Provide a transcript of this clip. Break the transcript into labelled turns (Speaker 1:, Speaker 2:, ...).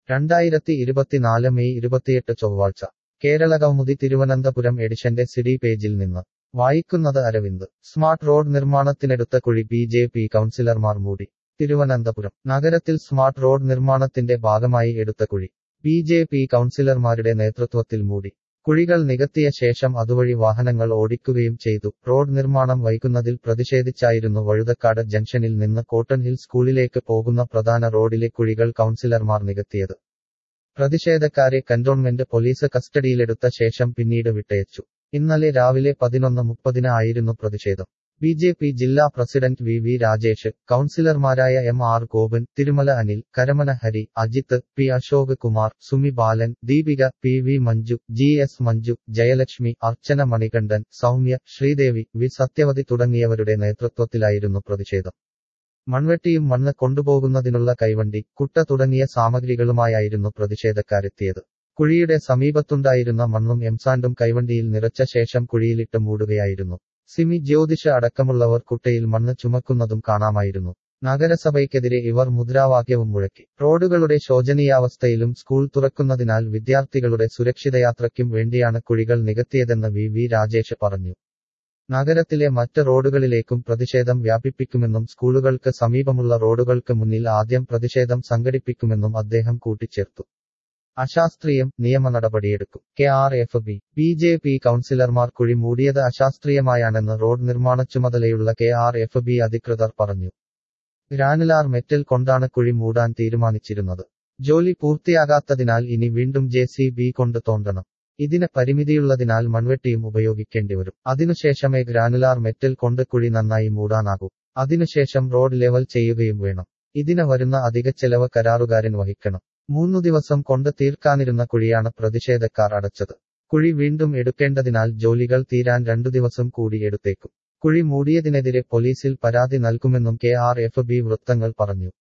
Speaker 1: രണ്ടായിരത്തി ഇരുപത്തിനാല് മെയ് ഇരുപത്തിയെട്ട് ചൊവ്വാഴ്ച കേരള കൗമുദി തിരുവനന്തപുരം എഡിഷന്റെ സിഡി പേജിൽ നിന്ന് വായിക്കുന്നത് അരവിന്ദ് സ്മാർട്ട് റോഡ് നിർമ്മാണത്തിനെടുത്ത കുഴി ബി ജെ പി കൗൺസിലർമാർ മൂടി തിരുവനന്തപുരം നഗരത്തിൽ സ്മാർട്ട് റോഡ് നിർമ്മാണത്തിന്റെ ഭാഗമായി എടുത്ത കുഴി ബി ജെ പി കൗൺസിലർമാരുടെ നേതൃത്വത്തിൽ മൂടി കുഴികൾ നികത്തിയ ശേഷം അതുവഴി വാഹനങ്ങൾ ഓടിക്കുകയും ചെയ്തു റോഡ് നിർമ്മാണം വൈകുന്നതിൽ പ്രതിഷേധിച്ചായിരുന്നു വഴുതക്കാട് ജംഗ്ഷനിൽ നിന്ന് കോട്ടൺ ഹിൽ സ്കൂളിലേക്ക് പോകുന്ന പ്രധാന റോഡിലെ കുഴികൾ കൗൺസിലർമാർ നികത്തിയത് പ്രതിഷേധക്കാരെ കന്റോൺമെന്റ് പോലീസ് കസ്റ്റഡിയിലെടുത്ത ശേഷം പിന്നീട് വിട്ടയച്ചു ഇന്നലെ രാവിലെ പതിനൊന്ന് മുപ്പതിന് ആയിരുന്നു പ്രതിഷേധം ബി ജെ പി ജില്ലാ പ്രസിഡന്റ് വി വി രാജേഷ് കൗൺസിലർമാരായ M R Gopan Thirumala Anil Karamana Hari Ajith P Ashok Kumar Sumi Balan Deepika P V Manju G S Manju Jayalakshmi Archana Manikandan Soumya Sreedevi V Sathyavathi തുടങ്ങിയവരുടെ നേതൃത്വത്തിലായിരുന്നു പ്രതിഷേധം മൺവെട്ടിയും മണ്ണ് കൊണ്ടുപോകുന്നതിനുള്ള കൈവണ്ടി കുട്ട തുടങ്ങിയ സാമഗ്രികളുമായായിരുന്നു പ്രതിഷേധക്കാരെത്തിയത് കുഴിയുടെ സമീപത്തുണ്ടായിരുന്ന മണ്ണും എംസാൻഡും കൈവണ്ടിയിൽ നിറച്ച ശേഷം കുഴിയിലിട്ട് മൂടുകയായിരുന്നു സിമി ജ്യോതിഷ അടക്കമുള്ളവർ കുട്ടയിൽ മണ്ണ് ചുമക്കുന്നതും കാണാമായിരുന്നു നഗരസഭയ്ക്കെതിരെ ഇവർ മുദ്രാവാക്യവും മുഴക്കി റോഡുകളുടെ ശോചനീയാവസ്ഥയിലും സ്കൂൾ തുറക്കുന്നതിനാൽ വിദ്യാർത്ഥികളുടെ സുരക്ഷിതയാത്രയ്ക്കും വേണ്ടിയാണ് കുഴികൾ നികത്തിയതെന്ന് വി വി രാജേഷ് പറഞ്ഞു നഗരത്തിലെ മറ്റ് റോഡുകളിലേക്കും പ്രതിഷേധം വ്യാപിപ്പിക്കുമെന്നും സ്കൂളുകൾക്ക് സമീപമുള്ള റോഡുകൾക്ക് മുന്നിൽ ആദ്യം പ്രതിഷേധം സംഘടിപ്പിക്കുമെന്നും അദ്ദേഹം കൂട്ടിച്ചേർത്തു അശാസ്ത്രീയം നിയമ നടപടിയെടുക്കും K R F B B J P കൗൺസിലർമാർ കുഴി മൂടിയത് അശാസ്ത്രീയമായാണെന്ന് റോഡ് നിർമ്മാണ ചുമതലയുള്ള കെ ആർ എഫ് ബി അധികൃതർ പറഞ്ഞു ഗ്രാനുലാർ മെറ്റൽ കൊണ്ടാണ് കുഴി മൂടാൻ തീരുമാനിച്ചിരുന്നത് ജോലി പൂർത്തിയാകാത്തതിനാൽ ഇനി വീണ്ടും ജെ സി ബി കൊണ്ട് തോണ്ടണം ഇതിന് പരിമിതിയുള്ളതിനാൽ മൺവെട്ടിയും ഉപയോഗിക്കേണ്ടിവരും അതിനുശേഷമേ ഗ്രാനുലാർ മെറ്റൽ കൊണ്ട് കുഴി നന്നായി മൂടാനാകൂ അതിനുശേഷം റോഡ് ലെവൽ ചെയ്യുകയും വേണം ഇതിന് വരുന്ന അധിക ചെലവ് കരാറുകാരൻ വഹിക്കണം മൂന്നു ദിവസം കൊണ്ട് തീർക്കാനിരുന്ന കുഴിയാണ് പ്രതിഷേധക്കാർ അടച്ചത് കുഴി വീണ്ടും എടുക്കേണ്ടതിനാൽ ജോലികൾ തീരാൻ രണ്ടു ദിവസം കൂടി എടുത്തേക്കും കുഴി മൂടിയതിനെതിരെ പോലീസിൽ പരാതി നൽകുമെന്നും കെ ആർ എഫ് ബി വൃത്തങ്ങൾ പറഞ്ഞു